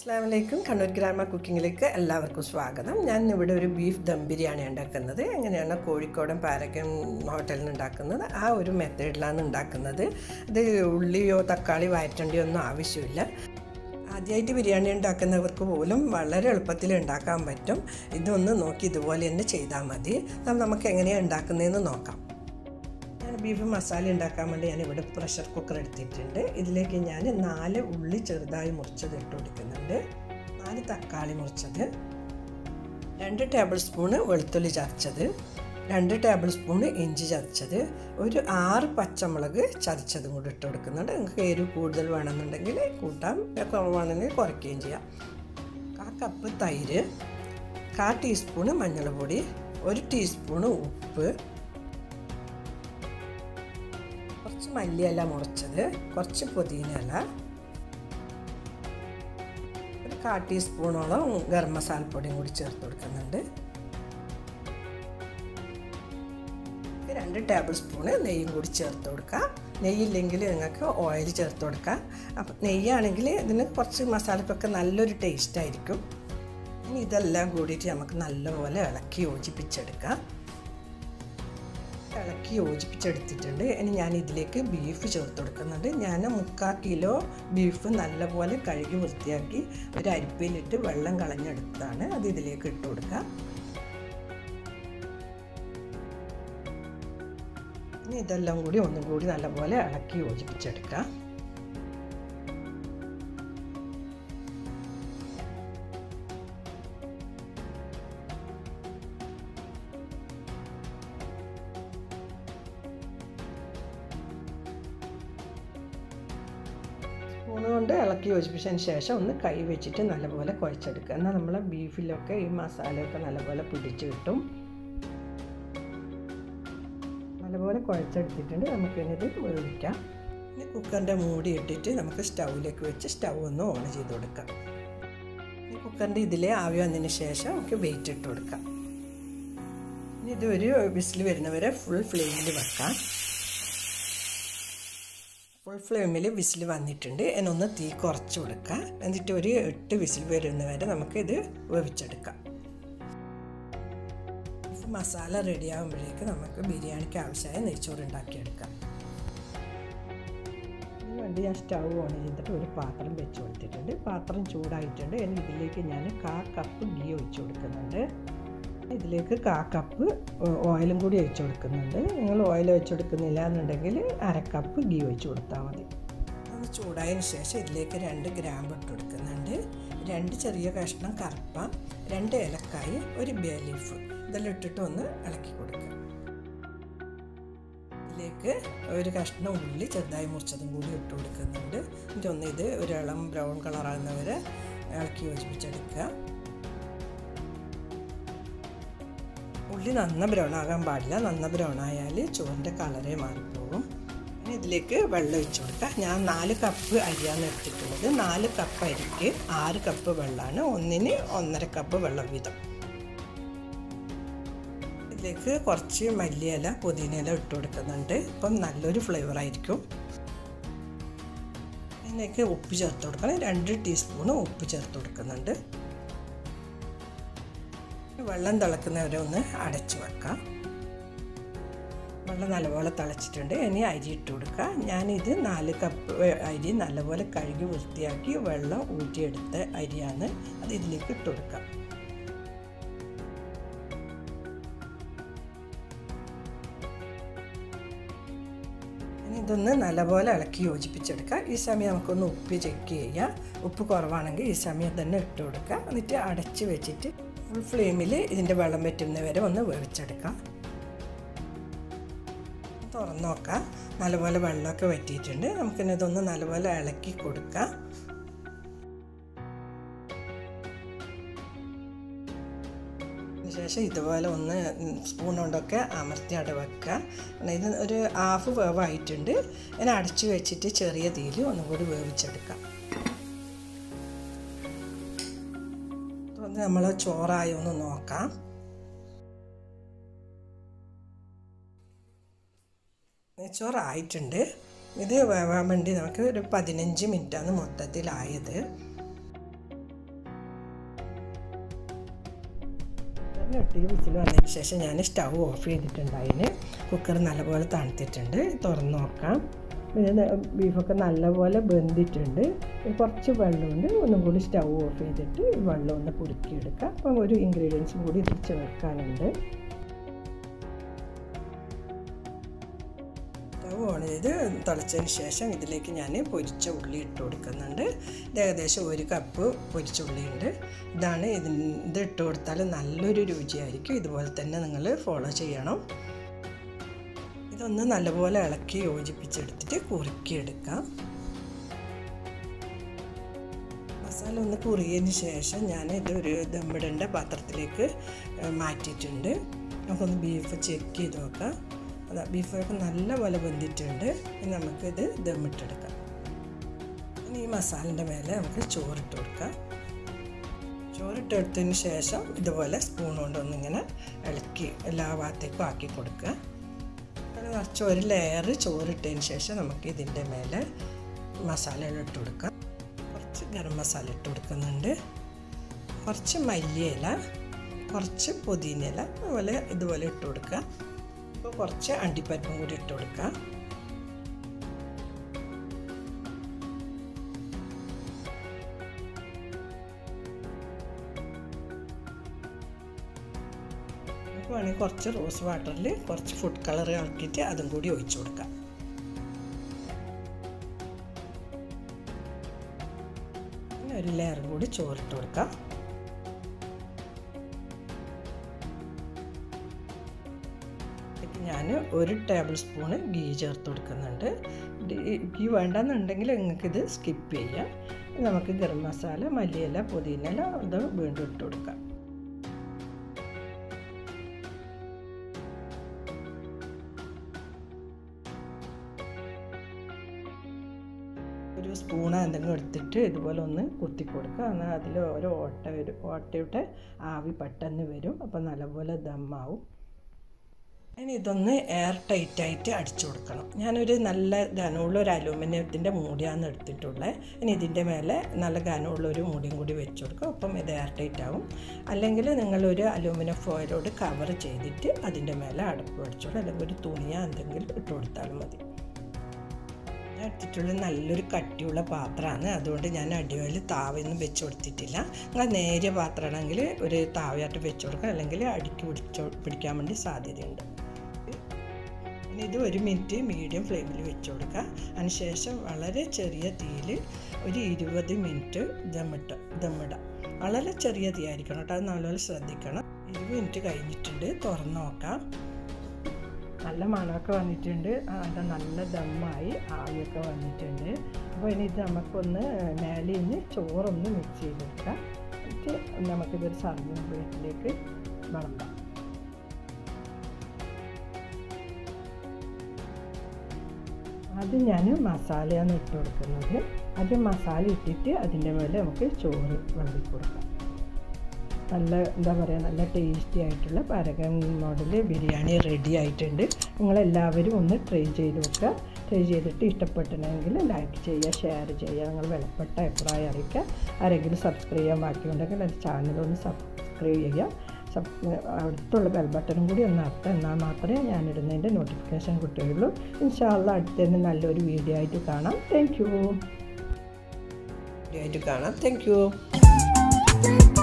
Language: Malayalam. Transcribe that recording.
അസ്ലാമലൈക്കും കണ്ണൂർ ഗ്രാമ കുക്കിങ്ങിലേക്ക് എല്ലാവർക്കും സ്വാഗതം ഞാൻ ഇവിടെ ഒരു ബീഫ് ദം ബിരിയാണി ഉണ്ടാക്കുന്നത് എങ്ങനെയാണ് കോഴിക്കോടൻ പാരക്കൻ ഹോട്ടലിൽ നിന്ന് ഉണ്ടാക്കുന്നത് ആ ഒരു മെത്തേഡിലാണ് ഉണ്ടാക്കുന്നത് ഇത് ഉള്ളിയോ തക്കാളി വയറ്റണ്ടിയോ ഒന്നും ആവശ്യമില്ല ആദ്യമായിട്ട് ബിരിയാണി ഉണ്ടാക്കുന്നവർക്ക് പോലും വളരെ എളുപ്പത്തിൽ ഉണ്ടാക്കാൻ പറ്റും ഇതൊന്ന് നോക്കി ഇതുപോലെ തന്നെ ചെയ്താൽ മതി അത് നമുക്ക് എങ്ങനെയാണ് ഉണ്ടാക്കുന്നതെന്ന് നോക്കാം ഞാൻ ബീഫ് മസാല ഉണ്ടാക്കാൻ വേണ്ടി ഞാൻ ഇവിടെ പ്രഷർ കുക്കർ എടുത്തിട്ടുണ്ട് ഇതിലേക്ക് ഞാൻ നാല് ഉള്ളി ചെറുതായി മുറിച്ചത് ഇട്ട് കൊടുക്കുന്നുണ്ട് നാല് തക്കാളി മുറിച്ചത് രണ്ട് ടേബിൾ സ്പൂണ് വെളുത്തുള്ളി ചതച്ചത് രണ്ട് ടേബിൾ സ്പൂണ് ഇഞ്ചി ചതച്ചത് ഒരു ആറ് പച്ചമുളക് ചതച്ചതും കൂടി ഇട്ട് കൊടുക്കുന്നുണ്ട് നിങ്ങൾക്ക് എരിവ് കൂടുതൽ വേണമെന്നുണ്ടെങ്കിൽ കൂട്ടാം കുറവാണെങ്കിൽ കുറയ്ക്കുകയും ചെയ്യാം കാ കപ്പ് തൈര് കാ ടീസ്പൂണ് മഞ്ഞൾപ്പൊടി ഒരു ടീസ്പൂണ് ഉപ്പ് കുറച്ച് മല്ലിയില മുറിച്ചത് കുറച്ച് പുതിനയില ഒരു കാ ടീസ്പൂണോളം ഗരം മസാലപ്പൊടിയും കൂടി ചേർത്ത് കൊടുക്കുന്നുണ്ട് രണ്ട് ടേബിൾ സ്പൂണ് നെയ്യും കൂടി ചേർത്ത് കൊടുക്കുക നെയ്യില്ലെങ്കിൽ നിങ്ങൾക്ക് ഓയിൽ ചേർത്ത് കൊടുക്കാം അപ്പം നെയ്യാണെങ്കിൽ ഇതിന് കുറച്ച് മസാലക്കൊക്കെ നല്ലൊരു ടേസ്റ്റ് ആയിരിക്കും ഇനി ഇതെല്ലാം കൂടിയിട്ട് നമുക്ക് നല്ലപോലെ ഇളക്കി യോജിപ്പിച്ചെടുക്കാം ഇളക്കി യോജിപ്പിച്ചെടുത്തിട്ടുണ്ട് ഇനി ഞാൻ ഇതിലേക്ക് ബീഫ് ചേർത്ത് കൊടുക്കുന്നുണ്ട് ഞാൻ മുക്കാൽ കിലോ ബീഫ് നല്ലപോലെ കഴുകി വൃത്തിയാക്കി ഒരു അരിപ്പയിലിട്ട് വെള്ളം കളഞ്ഞെടുത്തതാണ് അത് ഇതിലേക്ക് ഇട്ട് കൊടുക്കുക ഇനി ഇതെല്ലാം കൂടി ഒന്നും കൂടി നല്ലപോലെ ഇളക്കി യോജിപ്പിച്ചെടുക്കാം സ്പൂണ് കൊണ്ട് ഇളക്കി യോജിപ്പിച്ചതിന് ശേഷം ഒന്ന് കൈ വെച്ചിട്ട് നല്ലപോലെ കുഴച്ചെടുക്കുക എന്നാൽ നമ്മളെ ബീഫിലൊക്കെ ഈ മസാലയൊക്കെ നല്ലപോലെ പിടിച്ച് കിട്ടും നല്ലപോലെ കുഴച്ചെടുത്തിട്ടുണ്ട് നമുക്കിത് വേവിക്കാം ഇനി കുക്കറിൻ്റെ മൂടി ഇട്ടിട്ട് നമുക്ക് സ്റ്റൗവിലേക്ക് വെച്ച് സ്റ്റൗ ഒന്ന് ഓൺ ചെയ്ത് കൊടുക്കാം ഈ കുക്കറിൻ്റെ ഇതിലെ ആവി വന്നതിന് ശേഷം നമുക്ക് വെയിറ്റ് ഇട്ട് കൊടുക്കാം ഇനി ഇത് ഒരു വിസിൽ വരുന്നവരെ ഫുൾ ഫ്ലെയിമിൽ വെക്കാം ഫുൾ ഫ്ലെയിമിൽ വിസിൽ വന്നിട്ടുണ്ട് എന്നൊന്ന് തീ കുറച്ച് കൊടുക്കുക എന്നിട്ട് ഒരു എട്ട് വിസിൽ വരുന്നവരെ നമുക്കിത് വേവിച്ചെടുക്കാം മസാല റെഡി ആകുമ്പോഴേക്ക് നമുക്ക് ബിരിയാണിക്ക് ആവശ്യമായ നെയ്ച്ചോറ് ഉണ്ടാക്കിയെടുക്കാം ഇതിന് വേണ്ടി ഞാൻ സ്റ്റൗ ഓൺ ചെയ്തിട്ട് ഒരു പാത്രം വെച്ച് കൊടുത്തിട്ടുണ്ട് പാത്രം ചൂടായിട്ടുണ്ട് ഇനി ഇതിലേക്ക് ഞാൻ കാ കപ്പ് ഗീ ഒഴിച്ചു കൊടുക്കുന്നുണ്ട് ഇതിലേക്ക് കാ കപ്പ് ഓയിലും കൂടി ഒഴിച്ചു കൊടുക്കുന്നുണ്ട് നിങ്ങൾ ഓയിൽ ഒഴിച്ചു കൊടുക്കുന്നില്ല എന്നുണ്ടെങ്കിൽ അര കപ്പ് ഗീ ഒഴിച്ചു കൊടുത്താൽ മതി അത് ചൂടായതിന് ശേഷം ഇതിലേക്ക് രണ്ട് ഗ്രാമ്പ് ഇട്ട് കൊടുക്കുന്നുണ്ട് രണ്ട് ചെറിയ കഷ്ണം കറുപ്പ രണ്ട് ഏലക്കായി ഒരു ബേ ലീഫ് ഇതെല്ലാം ഇട്ടിട്ട് ഒന്ന് ഇളക്കി കൊടുക്കുക ഇതിലേക്ക് ഒരു കഷ്ണം ഉള്ളി ചെറുതായി മുറിച്ചതും കൂടി ഇട്ട് കൊടുക്കുന്നുണ്ട് എന്നിട്ട് ഒന്ന് ഇത് ഒരു ഇളം ബ്രൗൺ കളറാകുന്നവരെ ഇളക്കി യോജിപ്പിച്ചെടുക്കുക ഉള്ളി നന്ന ബ്രൗൺ ആകാൻ പാടില്ല നന്ന ബ്രൗൺ ആയാൽ ചോറിൻ്റെ കളറേ മാറിപ്പോകും ഇനി ഇതിലേക്ക് വെള്ളം ഒഴിച്ചു കൊടുക്കുക ഞാൻ നാല് കപ്പ് അരിയാണ് എടുത്തിട്ടുള്ളത് നാല് കപ്പ് അരിക്ക് ആറ് കപ്പ് വെള്ളമാണ് ഒന്നിന് ഒന്നര കപ്പ് വെള്ളം വീതം ഇതിലേക്ക് കുറച്ച് മല്ലിയില പുതിനയില ഇട്ട് കൊടുക്കുന്നുണ്ട് ഇപ്പം നല്ലൊരു ഫ്ലേവർ ആയിരിക്കും ഇതിലേക്ക് ഉപ്പ് ചേർത്ത് കൊടുക്കണം രണ്ട് ടീസ്പൂണ് ഉപ്പ് ചേർത്ത് കൊടുക്കുന്നുണ്ട് വെള്ളം തിളക്കുന്നവരെ ഒന്ന് അടച്ചു വെക്കാം വെള്ളം നല്ലപോലെ തിളച്ചിട്ടുണ്ട് ഇനി അരി ഇട്ട് കൊടുക്കുക ഞാനിത് നാല് കപ്പ് അരി നല്ലപോലെ കഴുകി വൃത്തിയാക്കി വെള്ളം ഊറ്റിയെടുത്ത അരിയാണ് അത് ഇതിലേക്ക് ഇട്ട് കൊടുക്കാം ഇനി ഇതൊന്ന് നല്ലപോലെ ഇളക്കി യോജിപ്പിച്ചെടുക്കുക ഈ സമയം നമുക്കൊന്ന് ഉപ്പ് ചെക്ക് ചെയ്യാം ഉപ്പ് കുറവാണെങ്കിൽ ഈ സമയം തന്നെ ഇട്ട് കൊടുക്കുക എന്നിട്ട് അടച്ച് വെച്ചിട്ട് ഫുൾ ഫ്ലെയിമിൽ ഇതിൻ്റെ വെള്ളം വറ്റുന്നവരെ ഒന്ന് വേവിച്ചെടുക്കാം തുറന്ന് നോക്കാം നല്ലപോലെ വെള്ളമൊക്കെ വറ്റിയിട്ടുണ്ട് നമുക്കിനി ഇതൊന്ന് നല്ലപോലെ ഇളക്കി കൊടുക്കാം ശേഷം ഇതുപോലെ ഒന്ന് സ്പൂൺ കൊണ്ടൊക്കെ അമർത്തി അട വെക്കുക ഇത് ഒരു ഹാഫ് വേവായിട്ടുണ്ട് അതിനെ അടച്ചു വെച്ചിട്ട് ചെറിയ തീയിൽ ഒന്നും കൂടി വേവിച്ചെടുക്കാം ഒന്ന് നമ്മൾ ചോറായി ഒന്ന് നോക്കാം നെയ്ച്ചോറായിട്ടുണ്ട് ഇത് വേവാൻ വേണ്ടി നമുക്ക് ഒരു പതിനഞ്ച് മിനിറ്റാണ് മൊത്തത്തിലായത് എട്ട് വിസിൽ വന്നതിന് ശേഷം ഞാൻ സ്റ്റൗ ഓഫ് ചെയ്തിട്ടുണ്ടായിന് കുക്കർ നല്ലപോലെ തണുത്തിട്ടുണ്ട് തുറന്ന് നോക്കാം പിന്നെ ബീഫൊക്കെ നല്ലപോലെ വെന്തിട്ടുണ്ട് കുറച്ച് വെള്ളമുണ്ട് ഒന്നും കൂടി സ്റ്റൗ ഓഫ് ചെയ്തിട്ട് വെള്ളം ഒന്ന് കുറുക്കിയെടുക്കാം അപ്പം ഒരു ഇൻഗ്രീഡിയൻസും കൂടി ഇതിൽ ചേർക്കാനുണ്ട് സ്റ്റവ് ഓൺ ചെയ്ത് തിളച്ചതിന് ശേഷം ഇതിലേക്ക് ഞാൻ പൊരിച്ച ഉള്ളി ഇട്ട് കൊടുക്കുന്നുണ്ട് ഇത് ഏകദേശം ഒരു കപ്പ് പൊരിച്ച ഉള്ളിയുണ്ട് ഇതാണ് ഇതിന് ഇത് ഇട്ട് കൊടുത്താൽ നല്ലൊരു രുചിയായിരിക്കും ഇതുപോലെ തന്നെ നിങ്ങൾ ഫോളോ ചെയ്യണം ഇതൊന്ന് നല്ലപോലെ ഇളക്കി യോജിപ്പിച്ചെടുത്തിട്ട് കുറുക്കിയെടുക്കാം മസാല ഒന്ന് കുറിയതിന് ശേഷം ഞാൻ ഇതൊരു ദമ്മിടേണ്ട പാത്രത്തിലേക്ക് മാറ്റിയിട്ടുണ്ട് നമുക്കൊന്ന് ബീഫ് ചെക്ക് ചെയ്ത് നോക്കാം അതാ ബീഫൊക്കെ നല്ല പോലെ വെന്തിട്ടുണ്ട് ഇനി നമുക്കിത് ദമ്മിട്ടെടുക്കാം ഇനി ഈ മസാലൻ്റെ മേലെ നമുക്ക് ചോറിട്ട് കൊടുക്കാം ചോറിട്ടെടുത്തതിന് ശേഷം ഇതുപോലെ സ്പൂൺ കൊണ്ടൊന്നിങ്ങനെ ഇളക്കി എല്ലാ ഭാഗത്തേക്കും ആക്കി കൊടുക്കുക അങ്ങനെ നിറച്ച് ഒരു ലെയർ ചോറിട്ടതിന് ശേഷം നമുക്ക് ഇതിൻ്റെ മേലെ മസാലകൾ ഇട്ട് കൊടുക്കാം കുറച്ച് ഗരം മസാല ഇട്ട് കൊടുക്കുന്നുണ്ട് കുറച്ച് മല്ലിയില കുറച്ച് പുതിനയില അതുപോലെ ഇതുപോലെ ഇട്ട് കൊടുക്കുക അപ്പോൾ കുറച്ച് അണ്ടിപ്പരിപ്പും കൂടി ഇട്ട് കൊടുക്കുക നമുക്ക് വേണമെങ്കിൽ കുറച്ച് റോസ് വാട്ടറിൽ കുറച്ച് ഫുഡ് കളർ ഇറക്കിയിട്ട് അതും കൂടി ഒഴിച്ചു കൊടുക്കാം പിന്നെ ഒരു ലെയറും കൂടി ചോറിട്ട് കൊടുക്കാം ഞാൻ ഒരു ടേബിൾ സ്പൂണ് ഗീ ചേർത്ത് കൊടുക്കുന്നുണ്ട് ഗീ വേണ്ടെന്നുണ്ടെങ്കിൽ നിങ്ങൾക്കിത് സ്കിപ്പ് ചെയ്യാം നമുക്ക് ഗരം മസാല മല്ലിയില പുതിനയില ഇത് വീണ്ടും ഇട്ട് കൊടുക്കാം ഒരു സ്പൂണ് എന്തെങ്കിലും എടുത്തിട്ട് ഇതുപോലെ ഒന്ന് കുത്തി കൊടുക്കുക എന്നാൽ അതിൽ ഓരോ ഓട്ട വരും ഓട്ടയുടെ ആവി പെട്ടെന്ന് വരും അപ്പോൾ നല്ലപോലെ ദമ്മാവും ഇനി ഇതൊന്ന് എയർ ടൈറ്റായിട്ട് അടിച്ചു കൊടുക്കണം ഞാനൊരു നല്ല ഘനമുള്ള ഒരു അലൂമിനിയത്തിൻ്റെ മൂടിയാണ് എടുത്തിട്ടുള്ളത് ഇനി ഇതിൻ്റെ മേലെ നല്ല ഘനമുള്ള ഒരു മൂടിയും കൂടി വെച്ച് കൊടുക്കും അപ്പം ഇത് എയർ ടൈറ്റ് ആവും അല്ലെങ്കിൽ നിങ്ങളൊരു അലൂമിനിയം ഫോയിലോട് കവർ ചെയ്തിട്ട് അതിൻ്റെ മേലെ അടപ്പ് വെച്ചോളൂ അല്ലെങ്കിൽ ഒരു തുണിയോ എന്തെങ്കിലും ഇട്ട് കൊടുത്താലും മതി ഞാൻ എടുത്തിട്ടുള്ള നല്ലൊരു കട്ടിയുള്ള പാത്രമാണ് അതുകൊണ്ട് ഞാൻ അടിവയിൽ താവയൊന്നും വെച്ച് കൊടുത്തിട്ടില്ല നിങ്ങൾ നേരിയ പാത്രമാണെങ്കിൽ ഒരു താവയായിട്ട് വെച്ച് കൊടുക്കുക അല്ലെങ്കിൽ അടിക്ക് പിടിച്ചോ പിടിക്കാൻ വേണ്ടി സാധ്യതയുണ്ട് ഇനി ഇത് ഒരു മിനിറ്റ് മീഡിയം ഫ്ലെയിമിൽ വെച്ച് കൊടുക്കുക അതിനുശേഷം വളരെ ചെറിയ തീയിൽ ഒരു ഇരുപത് മിനിറ്റ് ദമ്മിട്ട ദമ്മിടാം വളരെ ചെറിയ തീ ആയിരിക്കണം കേട്ടോ അത് നല്ലപോലെ ശ്രദ്ധിക്കണം ഇരുപത് മിനിറ്റ് കഴിഞ്ഞിട്ടുണ്ട് തുറന്ന് നോക്കാം നല്ല മണമൊക്കെ വന്നിട്ടുണ്ട് അത് നല്ല ദമ്മായി ആവിയൊക്കെ വന്നിട്ടുണ്ട് അപ്പോൾ ഇനി ഇത് നമുക്കൊന്ന് മേലെ നിന്ന് ചോറൊന്ന് മിക്സ് ചെയ്തെടുക്കാം എന്നിട്ട് നമുക്കിതൊരു സർവിങ് പ്ലേറ്റിലേക്ക് വിളമ്പാം അത് ഞാൻ മസാലയാണ് ഇട്ട് കൊടുക്കുന്നത് അത് മസാല ഇട്ടിട്ട് അതിൻ്റെ മേലെ നമുക്ക് ചോറ് വിളമ്പി കൊടുക്കാം നല്ല എന്താ പറയുക നല്ല ടേസ്റ്റി ആയിട്ടുള്ള പരകൻ മോഡൽ ബിരിയാണി റെഡി ആയിട്ടുണ്ട് നിങ്ങളെല്ലാവരും ഒന്ന് ട്രൈ ചെയ്ത് നോക്കുക ട്രൈ ചെയ്തിട്ട് ഇഷ്ടപ്പെട്ടിട്ടുണ്ടെങ്കിൽ ലൈക്ക് ചെയ്യുക ഷെയർ ചെയ്യുക നിങ്ങൾ വിലപ്പെട്ട അഭിപ്രായം അറിയിക്കുക ആരെങ്കിലും സബ്സ്ക്രൈബ് ചെയ്യാൻ ബാക്കിയുണ്ടെങ്കിൽ എൻ്റെ ചാനലൊന്ന് സബ്സ്ക്രൈബ് ചെയ്യുക സബ് അടുത്തുള്ള ബെൽ ബട്ടണും കൂടി ഒന്ന് അർത്ഥം എന്നാൽ മാത്രമേ ഞാനിടുന്നതിൻ്റെ നോട്ടിഫിക്കേഷൻ കിട്ടുകയുള്ളൂ ഇൻഷാല്ല അടുത്ത് തന്നെ നല്ലൊരു വീഡിയോ ആയിട്ട് കാണാം താങ്ക് യു വീഡിയോ ആയിട്ട് കാണാം താങ്ക് യു